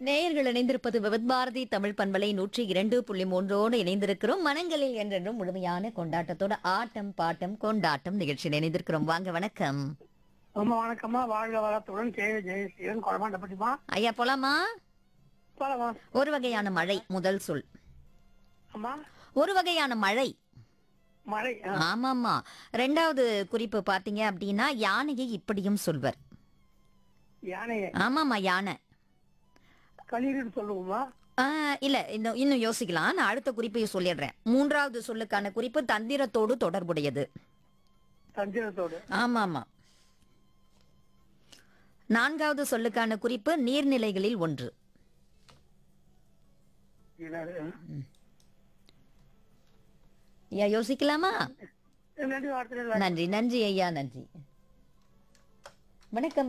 நேயர்கள் இணைந்திருப்பது விவத் பாரதி தமிழ் பண்பலை நூற்றி இரண்டு புள்ளி மூன்றோடு இணைந்திருக்கிறோம் மனங்களில் என்றென்றும் முழுமையான கொண்டாட்டத்தோட ஆட்டம் பாட்டம் கொண்டாட்டம் நிகழ்ச்சியில் இணைந்திருக்கிறோம் வாங்க வணக்கம் ரொம்ப வணக்கம்மா வாழ்க வளத்துடன் ஜெய ஜெயசீலன் குழமாண்டப்பட்டிமா ஐயா போலாமா போலமா ஒரு வகையான மழை முதல் சொல் அம்மா ஒரு வகையான மழை மழை ஆ, ஆமாமா ரெண்டாவது குறிப்பு பாத்தீங்க அப்படின்னா யானையை இப்படியும் சொல்வர் யானையை ஆமாமா யானை களிர்னு சொல்லுவோமா ஆ, இல்ல இன்னும் இன்னும் யோசிக்கலாம் நான் அடுத்த குறிப்பையும் சொல்லிடுறேன் மூன்றாவது சொல்லுக்கான குறிப்பு தந்திரத்தோடு தொடர்புடையது தஞ்சிரத்தோடு ஆமாமா நான்காவது சொல்லுக்கான குறிப்பு நீர்நிலைகளில் ஒன்று என்னது? ஐயா யோசிக்கலாமா நன்றி வார்த்தை நன்றி நன்றி ஐயா நன்றி வணக்கம்